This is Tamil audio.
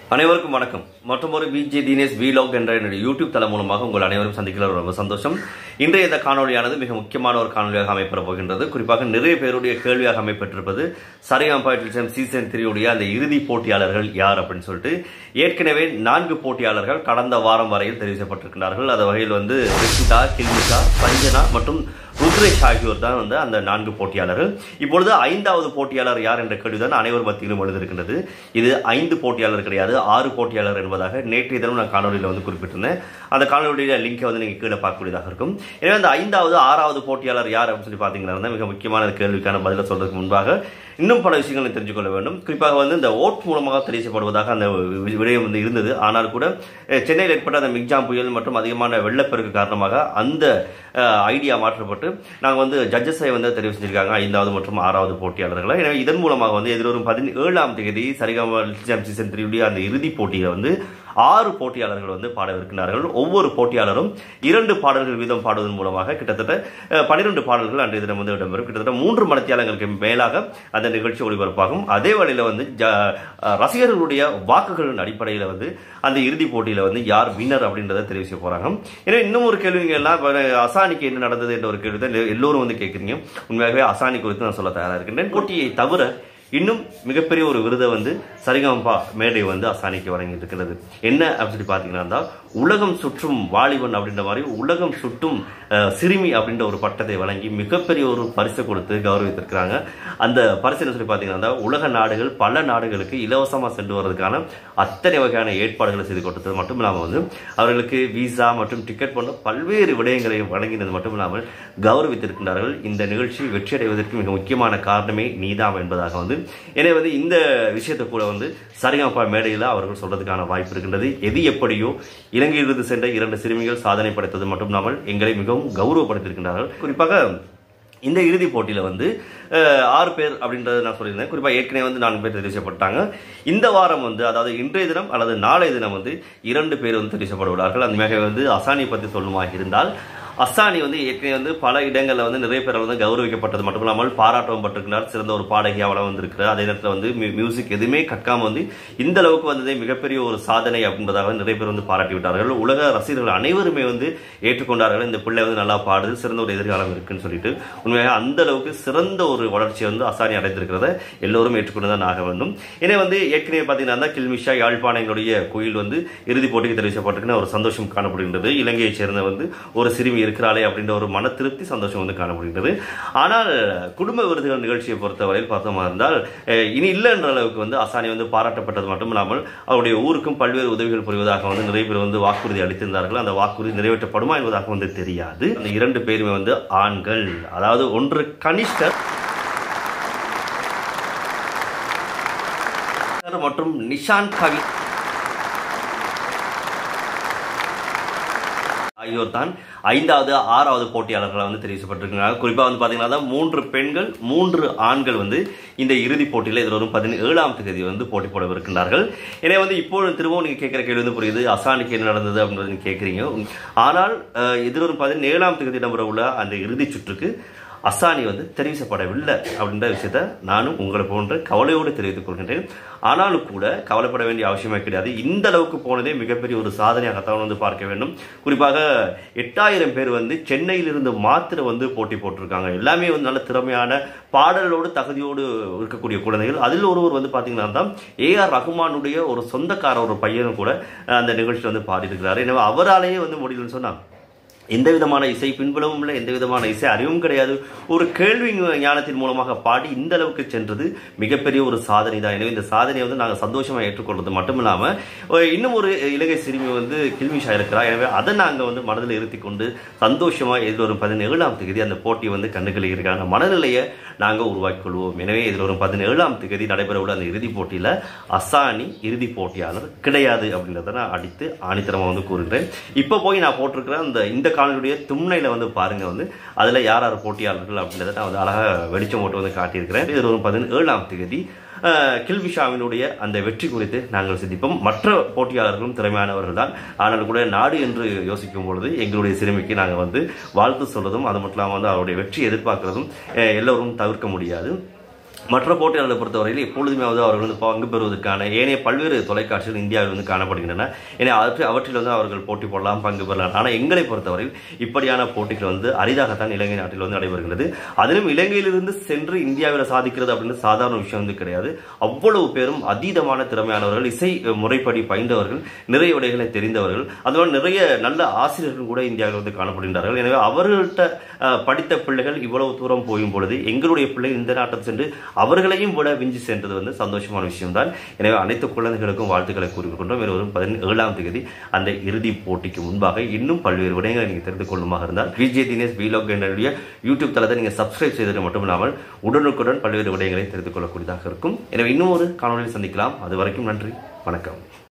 அனைவருக்கும் வணக்கம் மற்றும் ஒரு விஜே தினேஷ் வீலாக் என்ற என்னுடைய யூடியூப் தளம் மூலமாக உங்கள் அனைவரும் சந்திக்கிறது ரொம்ப சந்தோஷம் இன்றைய இந்த காணொலியானது மிக முக்கியமான ஒரு காணொலியாக அமைப்பெற போகின்றது குறிப்பாக நிறைய பேருடைய கேள்வியாக அமைப்பெற்றிருப்பது சரிகம்பாய்டிசம் சீசன் த்ரீயுடைய அந்த இறுதி போட்டியாளர்கள் யார் அப்படின்னு சொல்லிட்டு ஏற்கனவே நான்கு போட்டியாளர்கள் கடந்த வாரம் வரையில் தெரிவிக்கப்பட்டிருக்கிறார்கள் அந்த வகையில் வந்து ரிஷிதா கில்மிகா சஞ்சனா மற்றும் ருத்ரேஷ் ஆகியோர் தான் வந்து அந்த நான்கு போட்டியாளர்கள் இப்பொழுது ஐந்தாவது போட்டியாளர் யார் என்ற கேள்விதான் அனைவர் மத்தியிலும் எழுதிருக்கின்றது இது ஐந்து போட்டியாளர் கிடையாது ஆறு போட்டியாளர் என்பதாக நேற்றைய தினம் நான் காணொலியில் வந்து குறிப்பிட்டிருந்தேன் அந்த காணொலியுடைய லிங்கை வந்து நீங்கள் கீழே பார்க்கக்கூடியதாக இருக்கும் எனவே அந்த ஐந்தாவது ஆறாவது போட்டியாளர் யார் அப்படின்னு சொல்லி பார்த்தீங்கன்னா மிக முக்கியமான கேள்விக்கான பதிலை சொல்றதுக்கு முன்பாக இன்னும் பல விஷயங்களை தெரிஞ்சு கொள்ள வேண்டும் குறிப்பாக வந்து இந்த ஓட் மூலமாக தெரிவிக்கப்படுவதாக அந்த வி- விடயம் வந்து இருந்தது ஆனால் கூட அஹ், சென்னையில் ஏற்பட்ட அந்த மிக்ஜாம் புயல் மற்றும் அதிகமான வெள்ளப்பெருக்கு காரணமாக அந்த ஐடியா மாற்றப்பட்டு நாங்கள் வந்து ஜட்ஜஸை வந்து தெரிவு செஞ்சிருக்காங்க ஐந்தாவது மற்றும் ஆறாவது போட்டியாளர்களை எனவே இதன் மூலமாக வந்து எதிர்வரும் பதினேழாம் தேதி சரிகம சீசன் த்ரீயுடைய அந்த இறுதிப் போட்டியில் வந்து ஆறு போட்டியாளர்கள் வந்து பாடவிருக்கிறார்கள் ஒவ்வொரு போட்டியாளரும் இரண்டு பாடல்கள் வீதம் பாடுவதன் மூலமாக கிட்டத்தட்ட பன்னிரெண்டு பாடல்கள் அன்றைய தினம் வந்து இடம்பெறும் கிட்டத்தட்ட மூன்று மணித்தியாலங்களுக்கு மேலாக அந்த நிகழ்ச்சி ஒளிபரப்பாகும் அதே வழியில் வந்து ஜ- அஹ் ரசிகர்களுடைய வாக்குகளின் அடிப்படையில் வந்து அந்த இறுதிப் போட்டியில் வந்து யார் வின்னர் அப்படின்றத தெரிவிக்க போறாங்க எனவே இன்னும் ஒரு கேள்விங்க எல்லாம் இப்ப அசானிக்கு என்ன நடந்தது என்ற ஒரு கேள்வி தான் எல்லோரும் வந்து கேட்குறீங்க உண்மையாகவே அசானி குறித்து நான் சொல்ல தயாராக இருக்கின்றேன் போட்டியை தவிர இன்னும் மிகப்பெரிய ஒரு விருதை வந்து சரிகம்பா மேடை வந்து அசானிக்கு வழங்கி இருக்கிறது என்ன அப்படின்னு சொல்லி பார்த்தீங்கன்னா உலகம் சுற்றும் வாலிபன் அப்படின்ற மாதிரி உலகம் சுற்றும் அஹ், சிறுமி அப்படின்ற ஒரு பட்டத்தை வழங்கி மிகப்பெரிய ஒரு பரிசு கொடுத்து கௌரவித்திருக்கிறாங்க அந்த பரிசு என்ன சொல்லி பார்த்தீங்கன்னா உலக நாடுகள் பல நாடுகளுக்கு இலவசமாக சென்று வர்றதுக்கான அத்தனை வகையான ஏற்பாடுகளை செய்து கொடுத்தது மட்டும் இல்லாமல் வந்து அவர்களுக்கு விசா மற்றும் டிக்கெட் போன்ற பல்வேறு விடயங்களை வழங்கினது மட்டும் இல்லாமல் கௌரவித்திருக்கின்றார்கள் இந்த நிகழ்ச்சி வெற்றி அடைவதற்கு மிக முக்கியமான காரணமே நீதாம் என்பதாக வந்து எனவே வந்து இந்த விஷயத்தை கூட வந்து சரிகமப்பா மேடையில் அவர்கள் சொல்றதுக்கான வாய்ப்பு இருக்கின்றது எது எப்படியோ இலங்கையிலிருந்து சென்ற இரண்டு சிறுமிகள் சாதனை படைத்தது மட்டும் இல்லாமல் எங்களை மிகவும் கௌரவப்படுத்தியிருக்கின்றார்கள் குறிப்பாக இந்த இறுதிப் போட்டியில் வந்து அஹ், ஆறு பேர் அப்படின்றத நான் சொல்லியிருந்தேன் குறிப்பாக ஏற்கனவே வந்து நான்கு பேர் தெரிவிக்கப்பட்டாங்க இந்த வாரம் வந்து அதாவது இன்றைய தினம் அல்லது நாளைய தினம் வந்து இரண்டு பேர் வந்து தெரிவிக்கப்படுவார்கள் அந்த மேக வந்து அசானி பற்றி சொல்லுமாக இருந்தால் அசானி வந்து ஏற்கனவே வந்து பல இடங்களில் வந்து நிறைய பேர் வந்து கௌரவிக்கப்பட்டது மட்டும் இல்லாமல் பாராட்டவும் பட்டிருக்கிறார் சிறந்த ஒரு பாடகியாக வந்திருக்கிறார் அதே நேரத்தில் வந்து மியூ- மியூசிக் எதுவுமே கற்காம வந்து இந்த அளவுக்கு வந்ததே மிகப்பெரிய ஒரு சாதனை அப்படின்றதாக நிறைய பேர் வந்து பாராட்டி விட்டார்கள் உலக ரசிகர்கள் அனைவருமே வந்து ஏற்றுக்கொண்டார்கள் இந்த பிள்ளை வந்து நல்லா பாடுது சிறந்த ஒரு எதிர்காலம் இருக்குன்னு சொல்லிட்டு உண்மையாக அந்த அளவுக்கு சிறந்த ஒரு வளர்ச்சியை வந்து அசானி அடைந்திருக்கிறத எல்லோரும் ஏற்றுக்கொண்டு தான் ஆக வேண்டும் எனவே வந்து ஏற்கனவே பார்த்தீங்கன்னா கில்மிஷா யாழ்ப்பாணம் எங்களுடைய கோயில் வந்து இறுதிப் போட்டிக்கு தெரிவிக்கப்பட்டிருக்கிற ஒரு சந்தோஷம் காணப்படுகின்றது இலங்கையைச் சேர்ந்த வந்து ஒரு சிறுமி இருக்கிறாளே அப்படின்ற ஒரு மன திருப்தி சந்தோஷம் வந்து காணப்படுகின்றது ஆனால் குடும்ப விருதுகள் நிகழ்ச்சியை பொறுத்தவரையில் பார்த்தோமா இருந்தால் அஹ், இனி இல்லை என்ற அளவுக்கு வந்து அசானி வந்து பாராட்டப்பட்டது மட்டும் இல்லாமல் அவருடைய ஊருக்கும் பல்வேறு உதவிகள் புரிவதாக வந்து நிறைய பேர் வந்து வாக்குறுதி அளித்திருந்தார்கள் அந்த வாக்குறுதி நிறைவேற்றப்படுமா என்பதாக வந்து தெரியாது அந்த இரண்டு பேருமே வந்து ஆண்கள் அதாவது ஒன்று கனிஷ்டர் மற்றும் நிஷாந்த் கவி ஆகியோர் தான் ஐந்தாவது ஆறாவது போட்டியாளர்களாக வந்து தெரிவிக்கப்பட்டிருக்கிறாங்க குறிப்பாக வந்து பார்த்தீங்கன்னா மூன்று பெண்கள் மூன்று ஆண்கள் வந்து இந்த இறுதிப் போட்டியில் இதில் வரும் பதினேழாம் தேதி வந்து போட்டி போடவிருக்கின்றார்கள் எனவே வந்து இப்பொழுது திரும்பவும் நீங்கள் கேட்குற கேள்வி வந்து புரியுது அசானுக்கு என்ன நடந்தது அப்படின்றது நீங்க கேட்குறீங்க ஆனால் அஹ், எதிர்வரும் பதினேழாம் தேதி இடம்பெற உள்ள அந்த இறுதிச் சுற்றுக்கு அசானி வந்து தெரிவிக்கப்படவில்லை அப்படின்ற விஷயத்த நானும் உங்களை போன்ற கவலையோடு தெரிவித்துக் கொள்கின்றேன் ஆனாலும் கூட கவலைப்பட வேண்டிய அவசியமே கிடையாது இந்த அளவுக்கு போனதே மிகப்பெரிய ஒரு சாதனையாகத்தான் வந்து பார்க்க வேண்டும் குறிப்பாக எட்டாயிரம் பேர் வந்து சென்னையிலிருந்து மாத்திர வந்து போட்டி போட்டிருக்காங்க எல்லாமே வந்து நல்ல திறமையான பாடலோடு தகுதியோடு இருக்கக்கூடிய குழந்தைகள் அதில் ஒருவர் வந்து பார்த்தீங்கன்னா தான் ஏஆர் ரகுமானுடைய ஒரு சொந்தக்கார ஒரு பையனும் கூட அஹ், அந்த நிகழ்ச்சியில் வந்து பாடியிருக்கிறாரு எனவே அவராலேயே வந்து முடியலன்னு சொன்னா எந்த விதமான இசை பின்புலமும் இல்லை எந்த விதமான இசை அறிவும் கிடையாது ஒரு கேள்வி ஞானத்தின் மூலமாக பாடி இந்த அளவுக்கு சென்றது மிகப்பெரிய ஒரு சாதனை தான் எனவே இந்த சாதனையை வந்து நாங்கள் சந்தோஷமா ஏற்றுக்கொள்வது மட்டும் இல்லாம அஹ், இன்னும் ஒரு இலங்கை சிறுமி வந்து கில்மிஷா இருக்கிறார் எனவே அதை நாங்கள் வந்து மனதில் இருத்தி கொண்டு சந்தோஷமா எதிர்வரும் பதினேழாம் தேதி அந்த போட்டி வந்து கண்டுகளில் இருக்கிறாங்க மனநிலையை நாங்கள் உருவாக்கிக் கொள்வோம் எனவே எதிர்வரும் பதினேழாம் தேதி நடைபெற உள்ள அந்த இறுதிப் போட்டியில அசானி இறுதிப் போட்டியாளர் கிடையாது அப்படின்றத நான் அடித்து ஆணித்தரமா வந்து கூறுகிறேன் இப்போ போய் நான் போட்டிருக்கிற அந்த இந்த காணொலியுடைய தும்னையில வந்து பாருங்க வந்து அதுல யார் யார் போட்டியாளர்கள் அப்படின்றத நான் வந்து அழகா வெளிச்சம் போட்டு வந்து காட்டியிருக்கிறேன் இது ஒரு பதினேழாம் தேதி அஹ், கில்பிஷாவினுடைய அந்த வெற்றி குறித்து நாங்கள் சிந்திப்போம் மற்ற போட்டியாளர்களும் திறமையானவர்கள் தான் ஆனால் கூட நாடு என்று யோசிக்கும் பொழுது எங்களுடைய சிறுமிக்கு நாங்கள் வந்து வாழ்த்து சொல்றதும் அது மட்டும் இல்லாமல் வந்து அவருடைய வெற்றி எதிர்பார்க்கிறதும் அஹ், எல்லோரும் தவிர்க்க முடியாது மற்ற போட்டியாளர்களை பொறுத்தவரையில் எப்பொழுதுமே வந்து அவர்கள் வந்து பங்கு பெறுவதற்கான ஏனைய பல்வேறு தொலைக்காட்சிகள் இந்தியாவில் வந்து காணப்படுகின்றன ஏன்னா அவற்றில் அவற்றில் வந்து அவர்கள் போட்டி போடலாம் பங்கு பெறலாம் ஆனால் எங்களை பொறுத்தவரையில் இப்படியான போட்டிகள் வந்து அரிதாகத்தான் இலங்கை நாட்டில் வந்து நடைபெறுகிறது அதிலும் இலங்கையிலிருந்து சென்று இந்தியாவில் சாதிக்கிறது அப்படின்னு சாதாரண விஷயம் வந்து கிடையாது அவ்வளவு பேரும் அதீதமான திறமையானவர்கள் இசை முறைப்படி பயின்றவர்கள் நிறைய விடைகளை தெரிந்தவர்கள் அதோட நிறைய நல்ல ஆசிரியர்கள் கூட இந்தியாவில் வந்து காணப்படுகின்றார்கள் எனவே அவர்கள்ட்ட அஹ், படித்த பிள்ளைகள் இவ்வளவு தூரம் போயும் பொழுது எங்களுடைய பிள்ளைகள் இந்த நாட்டை சென்று அவர்களையும் விட விஞ்சி சென்றது வந்து சந்தோஷமான விஷயம்தான் எனவே அனைத்து குழந்தைகளுக்கும் வாழ்த்துக்களை கூறிக்கொண்டோம் வரும் பதினேழாம் தேதி அந்த இறுதி போட்டிக்கு முன்பாக இன்னும் பல்வேறு விடயங்களை நீங்கள் தெரிந்து கொள்ளுமாக இருந்தால் விஜய் தினேஷ் வீலாக் என்னுடைய யூடியூப் தளத்தை நீங்கள் சப்ஸ்கிரைப் செய்தது மட்டும் இல்லாமல் உடனுக்குடன் பல்வேறு விடயங்களை தெரிந்து கொள்ளக்கூடியதாக இருக்கும் எனவே இன்னும் ஒரு காணொலியில் சந்திக்கலாம் அது வரைக்கும் நன்றி வணக்கம்